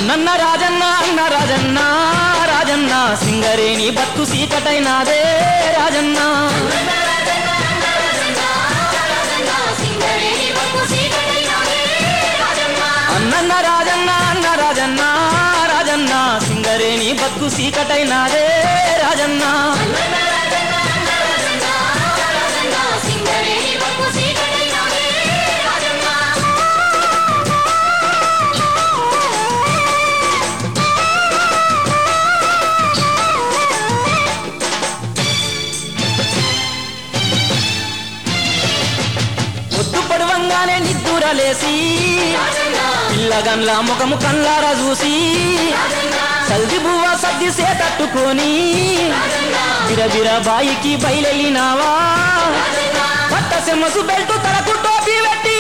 అన్నన్న రాజన్న అన్న రాజన్న రాజన్న సింగరేణి బత్తు సీకటైనాదే రాజన్న అన్నన్న రాజన్న అన్న రాజన్న రాజన్న సింగరేణి బతుకు సీకటైనాదే రాజన్న పొద్దు పడువంగానే నిద్దురలేసి పిల్లగన్ల ముఖము కళ్ళారా చూసి సల్ది బువ్వ సర్ది సేతట్టుకొని బిరబిర బాయికి బయలెళ్ళినావా పట్ట సెమ్మసు బెల్ట్ తలకు టోపీ పెట్టి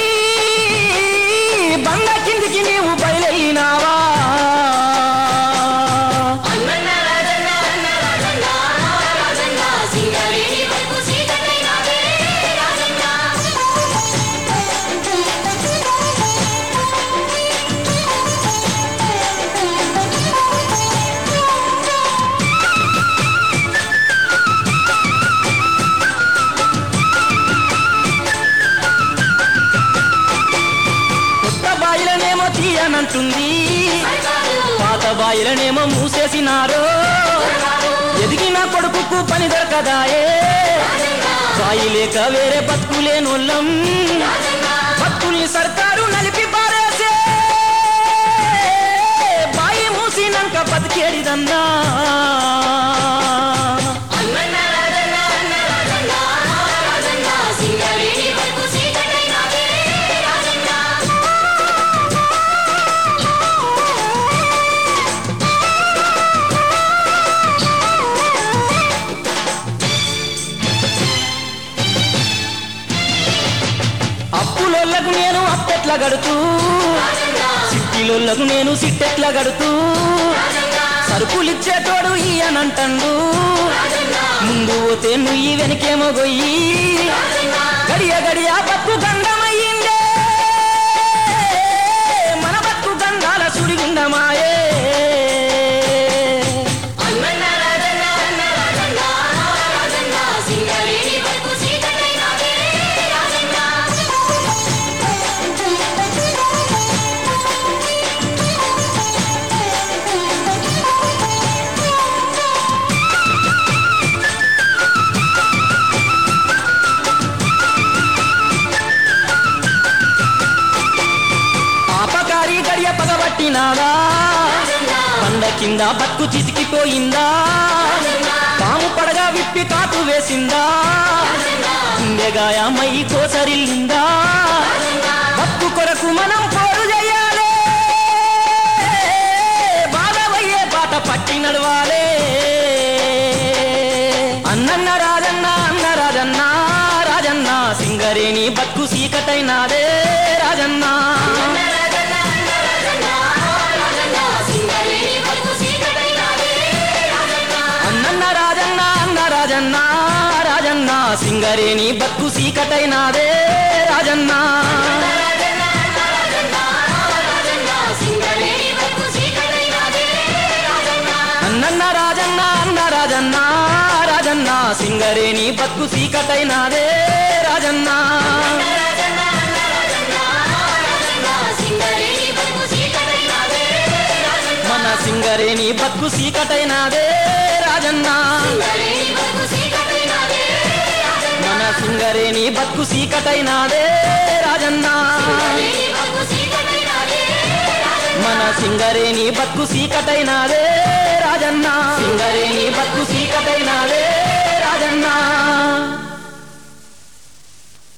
బంగ కిందికి నీవు బయలెళ్ళినావా కొత్త బాయిలనేమో తీయనంటుంది పాత బాయిలనేమో మూసేసినారు ఎదిగిన కొడుకుకు పని దొరకదాయే బాయి లేక వేరే బతుకులేనోళ్ళం బతుకుల్ని సర్కారు నలిపి పారేసే బాయి మూసినాక బతికేడిదన్నా అప్పులోళ్ళకు నేను అప్పెట్లా గడుతూ సిట్టిలోళ్ళకు నేను సిట్టెట్లా గడుతూ సరుకులిచ్చేటోడు ఈయనంటండు ముందు పోతే నుయ్యి వెనకేమో గొయ్యి గడియ గడియ బతుకు గండమయ్యిందే మన బతుకు గండాల సుడిగుండమాయే పాపకారి గడియ పగబట్టినాదా పండ కింద బతుకు చితికిపోయిందా పాము పడగా విప్పి కాటు వేసిందా గుండెగాయమై కోసరిల్లిందా బతుకు కొరకు మనం పోరు చేయాలి బాధవయ్యే పాట పట్టి నడవాలే అన్నన్న రాజన్న అన్న రాజన్న రాజన్న సింగరేణి బతుకు సీకటైనాదే రాజన్న అన్నన్న రాజన్న అన్న రాజన్న రాజన్న సింగరేణి బతుకు సీకటైనాదే రాజన్న అన్నన్న రాజన్న అన్న రాజన్న రాజన్న సింగరేణి బతుకు సీకటైనాదే రాజన్న మన సింగరేణి బతుకు సీకటైనాదే రాజన్న మన సింగరేణి బతుకు సీకటైనాదే రాజన్న మన సింగరేణి బతుకు సీకటైనాదే రాజన్న సింగరేణి బతుకు సీకటైనాదే రాజన్న